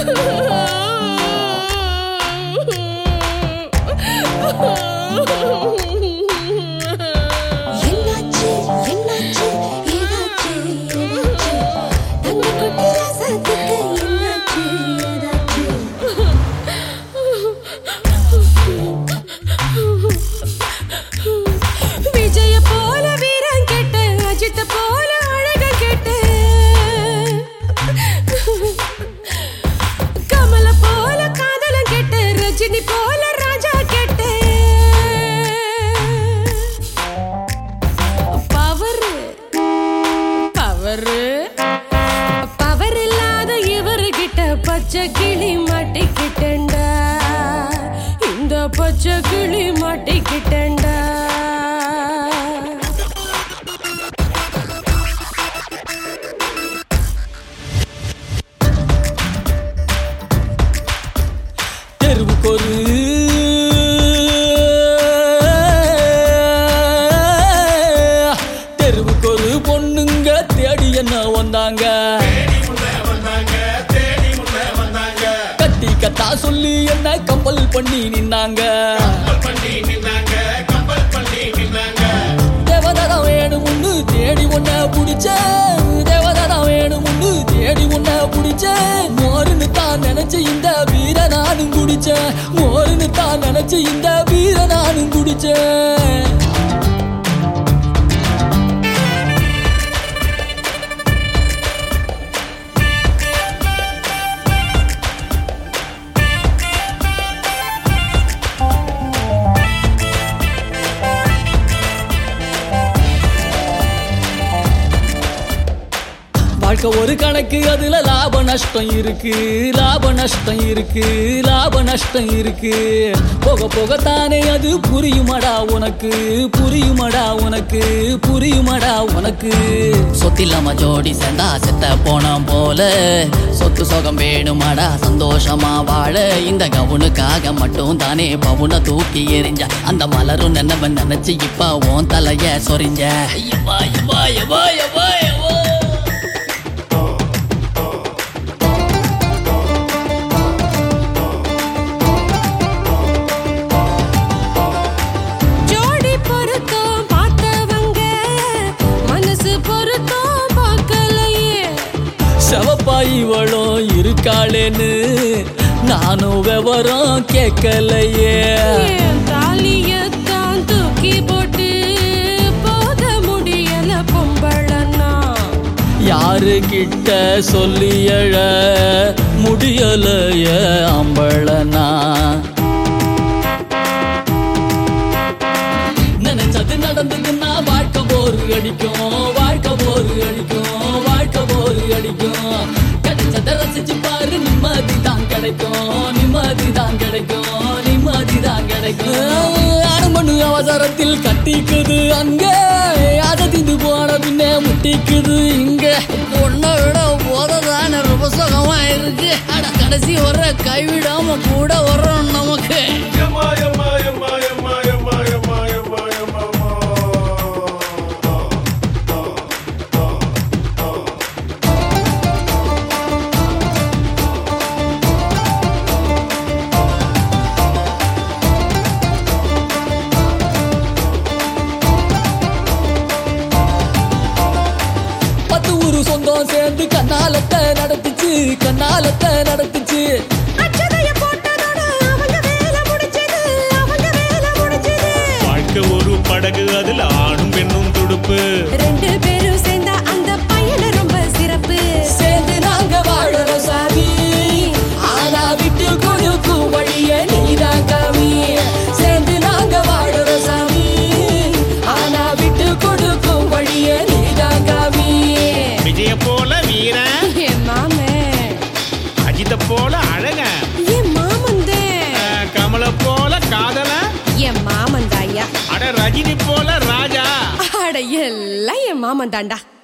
என்னாச்சு என்னாச்சு ஏதாச்சு ஏதாச்சு தங்க கொட்டி ராசாத்துக்கு என்னாச்சு ஏதாச்சு விஜய போல வீரம் கேட்ட அஜித்த போல அழக கேட்ட கமல போல காதலம் கேட்ட ரஜினி போல ராஜா கேட்ட பவரு பவரு பவர் இல்லாத இவர்கிட்ட பச்சை கிளி மாட்டிக்கிட்டேன்டா இந்த பச்சை கிளி மாட்டிக்கிட்டேன்டா தெருவுக்கொரு தெருவுக்கொரு பொண்ணுங்க தேடி என்ன வந்தாங்க கட்டி கத்தா சொல்லி என்ன கம்பல் பண்ணி நின்னாங்க தேவதாதா வேணும்னு தேடி ஒன்ன புடிச்ச தேவதாதா வேணும்னு தேடி ஒன்ன புடிச்ச மோருன்னு தான் நினைச்ச இந்த வீர நானும் குடிச்சேன் மோருன்னு தான் நினைச்ச இந்த வீர நானும் குடிச்சேன் வாழ்க்கை ஒரு கணக்கு அதுல லாப நஷ்டம் இருக்கு லாப நஷ்டம் இருக்கு லாப நஷ்டம் இருக்கு போக போக தானே அது புரியுமடா உனக்கு புரியுமடா உனக்கு புரியுமடா உனக்கு சொத்தில்லாம ஜோடி சேர்ந்தா செத்த போனோம் போல சொத்து சொகம் வேணுமாடா சந்தோஷமா வாழ இந்த கவுனுக்காக மட்டும் தானே பவுன தூக்கி எறிஞ்ச அந்த மலரும் நினைவன் நினைச்சு இப்ப உன் தலைய சொரிஞ்ச ஐயப்பா, ஐயப்பா, ஐயப்பா, ஐயப்பா, ஐயப்பா. ஜோடி பொருத்தம் பார்த்தவங்க மனசு பொருத்தம் பார்க்கலையே செவப்பா இவளும் இருக்காளேன்னு நானும் விவரம் கேட்கலையே என் தாலியத்தான் தூக்கி போட்டு போக முடியல பொம்பளன்னா யாரு கிட்ட சொல்லி எழ முடியலைய அம்பளனா நினைச்சது நடந்ததுன்னா வாழ்க்கை போரு அடிக்கும் வாழ்க்கை போரு அடிக்கும் வாழ்க்கை போரு அடிக்கும் கிடைச்சத ரசிச்சு பாரு நிம்மதி தான் கிடைக்கும் நிம்மதி தான் கிடைக்கும் நிம்மதி தான் கிடைக்கும் அனுமனு அவசரத்தில் கட்டிக்குது அங்க அதை திந்து போன பின்னே முட்டிக்குது இங்க பொண்ணை விட போததான ரொம்ப சுகமா இருக்கு அட கடைசி வர கைவிடாம கூட வர்றோம் நமக்கு பத்து ஊரு சொந்தம் சேர்ந்து கண்ணாலத்தை நடத்துச்சு கண்ணாலத்தை நடத்துச்சு அச்சதைய போட்டதோட அவங்க வேலை முடிச்சது அவங்க வேலை முடிச்சது வாழ்க்கை ஒரு படகு அதுல ஆணும் பெண்ணும் துடுப்பு ரெண்டு பேரும் சேர்ந்தா அந்த பையன ரொம்ப சிறப்பு சேர்ந்து நாங்க வாழறோம் சாமி ஆனா விட்டு கொடுக்கும் வழிய நீதான் காமி சேர்ந்து நாங்க வாழறோம் சாமி ஆனா விட்டு கொடுக்கும் வழிய நீதான் காமி விஜய போல வீரன் என் மாமன் அஜித போல அழகன் என் மாமந்தே அஹ், கமல போல காதல என் மாமன் தாயா அட ரஜினி போல ராஜா அட எல்லாம் என் மாமன் தாண்டா